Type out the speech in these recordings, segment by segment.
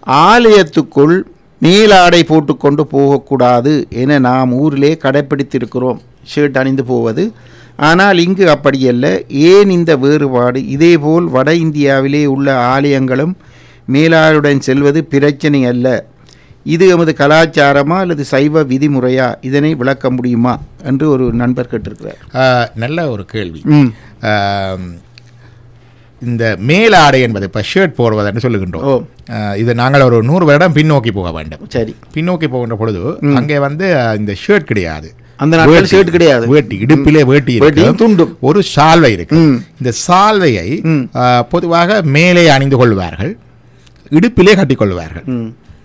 ஆலயத்துக்குள் மேலாடை போட்டுக்கொண்டு போகக்கூடாது என நாம் ஊரிலே கடைப்பிடித்திருக்கிறோம் ஷர்ட் அணிந்து போவது ஆனால் இங்கு அப்படியல்ல ஏன் இந்த வேறுபாடு இதேபோல் வட இந்தியாவிலே உள்ள ஆலயங்களும் மேலாடுடன் செல்வது பிரச்சனை அல்ல இது எமது கலாச்சாரமா அல்லது சைவ விதிமுறையா இதனை விளக்க முடியுமா என்று ஒரு நண்பர் கேட்டிருக்கிறார் ஆஹ், நல்ல ஒரு கேள்வி ம் ஆம், இந்த மேலாடை என்பது இப்போ ஷர்ட் போடுவதுன்னு சொல்லுகின்றோம் ஓ ஆஹ், இது நாங்கள் ஒரு நூறு வருடம் பின்னோக்கி போக வேண்டும் சரி பின்னோக்கி போகின்ற பொழுது அங்கே வந்து ஆஹ், இந்த ஷர்ட் கிடையாது அந்த நாட்கள் வேட்டி. ஷர்ட் கிடையாது வேட்டி இடுப்பிலே வேட்டி வேட்டியும் இருக்கு துண்டும் ஒரு சால்வை இருக்கு ம். இந்த சால்வையை ம். ஆஹ், பொதுவாக மேலே அணிந்து கொள்வார்கள் இடுப்பிலே கட்டிக்கொள்வார்கள் ம்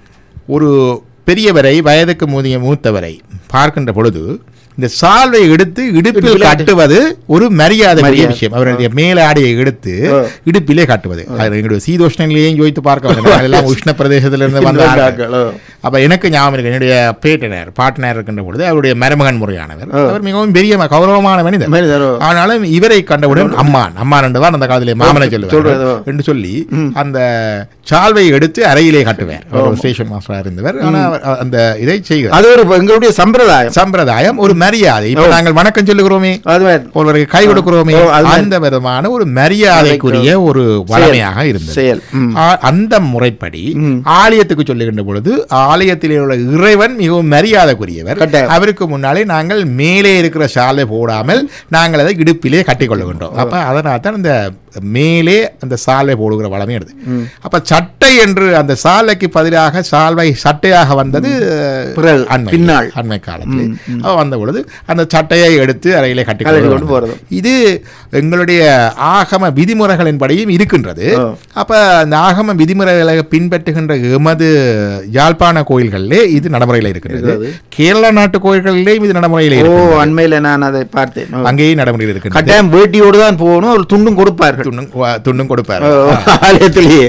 ஒரு பெரியவரை வயதுக்கு மூதிய மூத்தவரை பார்க்கின்ற பொழுது இந்த சால்வை எடுத்து இடுப்பில் இடுப்பிலே கட்டுவது ஒரு மரியாதை மரியாதை. விஷயம் அவருடைய மேலாடையை எடுத்து ஆ. இடுப்பிலே காட்டுவது அது எங்களுடைய சீதோஷ்ணங்களையும் யோசித்து பார்க்க வேண்டும் நாங்கள் எல்லாம் உஷ்ண பிரதேசத்திலிருந்து வந்த ஆட்கள். ஆட்கள், ஓ. அப்ப எனக்கு ஞாபகம் இருக்கு என்னுடைய பேட்டனர் பார்ட்னர் இருக்கின்ற பொழுது அவருடைய மருமகன் முறையானவர் ஆ. அவர் மிகவும் பெரிய ம- கௌரவமான மனிதர் மனிதரோ ஆனாலும் இவரை கண்டவுடன் அம்மான் அம்மான் என்று தான் அந்த காலத்திலே மாமனை சொல்லுவார் சொல்றதோ. என்று சொல்லி அந்த சால்வை எடுத்து அறையிலே காட்டுவார் அவர் ஒரு ஸ்டேஷன் மாஸ்டராக இருந்தவர் ஆனால் அவர் அந்த இதை செய்கிறார் அது ஒரு எங்களுடைய சம்பிரதாயம் சம்பிரதாயம் ஒரு மரியாதை இப்ப நாங்கள் வணக்கம் சொல்லுகிறோமே அது மாதிரி. ஒருவருக்கு கை கொடுக்கிறோமே ஓ, அது மாதிரி. அந்த விதமான ஒரு மரியாதைக்குரிய ஒரு வளமையாக இருந்தது செயல் ம். ஆ- அந்த முறைப்படி ம். ஆலயத்துக்கு சொல்லுகின்ற பொழுது ஆலயத்திலே உள்ள இறைவன் மிகவும் மரியாதைக்குரியவர் கட்டாயம். அவருக்கு முன்னாலே நாங்கள் மேலே இருக்கிற சாலை போடாமல் நாங்கள் அதை இடுப்பிலே கட்டிக்கொள்ளுகின்றோம் அப்ப அதனால தான் இந்த மேலே அந்த சாலை போடுகிற வளமே எடுது அப்ப சட்டை என்று அந்த சாலைக்கு பதிலாக சால்வை சட்டையாக வந்தது பிறகு, அண்மை பின்னால். அண்மை காலத்தில் அவ வந்த பொழுது அந்த சட்டையை எடுத்து அறையிலே கட்டி கழட்டி கொண்டு போறது. இது எங்களுடைய ஆகம விதிமுறைகளின்படியும் இருக்கின்றது ஆ. அப்ப அந்த ஆகம விதிமுறைகளை பின்பற்றுகின்ற எமது யாழ்ப்பாண கோயில்களிலே இது நடைமுறையில் இருக்கின்றது இருக்கிறது. கேரளா நாட்டு கோயில்களிலேயும் இது நடைமுறையில் ஓ இருக்கின்றது அண்மையில நான் அதை பார்த்தேன் ஓ. அங்கேயும் நடைமுறையில் இருக்கின்றது கட்டாயம் வேட்டியோடு தான் போகணும் ஒரு துண்டும் கொடுப்பார்கள் துண்ணும் வா- துண்ணும் கொடுப்பார் ஓ, ஆலயத்திலேயே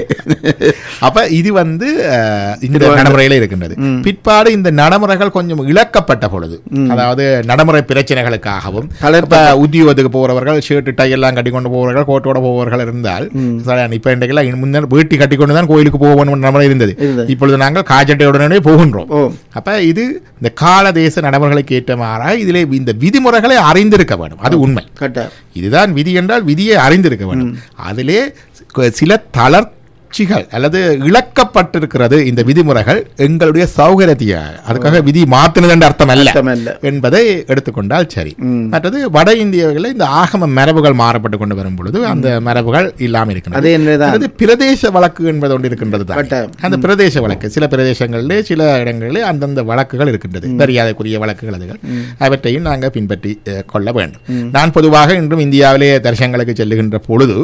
அப்ப இது வந்து அஹ், இந்த நடைமுறையில இருக்கின்றது பிற்பாடு இந்த நடைமுறைகள் கொஞ்சம் இழக்கப்பட்ட பொழுது அதாவது நடைமுறை பிரச்சனைகளுக்காகவும் தளர்த்த- இப்ப உத்தியோகத்துக்கு போறவர்கள் ஷர்ட் டை எல்லாம் கட்டி கொண்டு போவர்கள் கோட்டோட போவர்கள் இருந்தால் சரி, இப்ப இன்றைக்கெல்லாம் முன்னர் வேட்டி கட்டி கொண்டு தான் கோயிலுக்கு போகணும் நடைமுறை இருந்தது இருந்தது. இப்பொழுது நாங்கள் காஜட்டையுடனே போகின்றோம் ஓ அப்ப இது இந்த கால தேச நடைமுறைகளுக்கு ஏற்ற மாறாக இதிலே இந்த விதிமுறைகளை அறிந்திருக்க வேண்டும் அது உண்மை கட்டாயம் இதுதான் விதி என்றால் விதியை அறிந்திருக்க வேண்டும் அதிலே க- சில தளர்ச்சிகள் அல்லது இழக்கப்பட்டிருக்கிறது இந்த விதிமுறைகள் எங்களுடைய சௌகரியத்தை அதுக்காக விதி மாத்தினது என்ற அர்த்தம் அல்ல அர்த்தம் அல்ல. என்பதை எடுத்துக்கொண்டால் சரி ம். மற்றது வட இந்தியாவில் இந்த ஆகம மரபுகள் மாறப்பட்டு கொண்டு வரும் பொழுது அந்த மரபுகள் இல்லாமல் இருக்கின்றது அதே என்னதான் அது பிரதேச வழக்கு என்பது ஒன்று இருக்கின்றது தான் கட்டாயம். அந்த பிரதேச வழக்கு சில பிரதேசங்களிலே சில இடங்களிலே அந்தந்த வழக்குகள் இருக்கின்றது மரியாதைக்குரிய வழக்குகள் அதுகள் அவற்றையும் நாங்கள் பின்பற்றி அஹ், கொள்ள வேண்டும் நான் பொதுவாக இன்றும் இந்தியாவிலே தரிசனங்களுக்கு செல்லுகின்ற பொழுது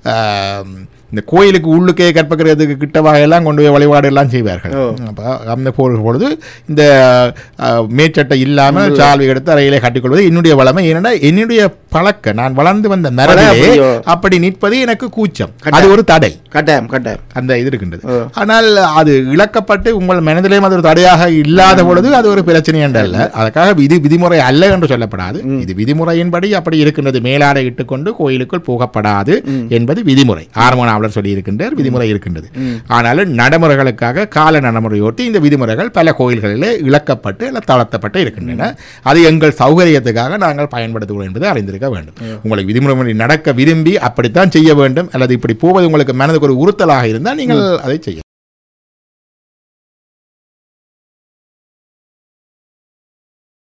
ஆம், இந்த கோயிலுக்கு உள்ளுக்கே கற்பகிறதுக்கு கிட்டவாக எல்லாம் கொண்டு போய் வழிபாடு எல்லாம் செய்வார்கள் ஓ. அப்போ அந்த போகிற பொழுது இந்த அஹ், மேற்சட்டை இல்லாமல் சால்வை எடுத்து அறையிலே கட்டிக்கொள்வது என்னுடைய வளமை ஏனென்றால் என்னுடைய பழக்க நான் வளர்ந்து வந்த மரபிலே அப்படியோ? அப்படி நிற்பது எனக்கு கூச்சம் அது கட்டாயம். ஒரு தடை கட்டாயம் கட்டாயம் அந்த இது இருக்கின்றது ஓ. ஆனால் அது இழக்கப்பட்டு உங்கள் மனதிலேயும் அது ஒரு தடையாக இல்லாத பொழுது அது ஒரு பிரச்சனை என்றல்ல அதுக்காக இது விதிமுறை அல்ல என்று சொல்லப்படாது இது விதிமுறையின்படி அப்படி இருக்கின்றது மேலாடை இட்டுக்கொண்டு கோயிலுக்குள் போகப்படாது என்பது விதிமுறை ஆர்மோனாவலர் சொல்லி இருக்கின்றார் விதிமுறை இருக்கின்றது ஆனாலும் நடைமுறைகளுக்காக கால நடைமுறையொட்டி இந்த விதிமுறைகள் பல கோயில்களிலே இழக்கப்பட்டு அல்ல தளர்த்தப்பட்டு இருக்கின்றன அது எங்கள் சௌகரியத்துக்காக நாங்கள் பயன்படுத்துகிறோம் என்பதை அறிந்திருக்க வேண்டும் உங்களுக்கு விதிமுறை நடக்க விரும்பி அப்படித்தான் செய்ய வேண்டும் அல்லது இப்படி போவது உங்களுக்கு மனதுக்கு ஒரு உறுத்தலாக இருந்தால் நீங்கள் அதை செய்ய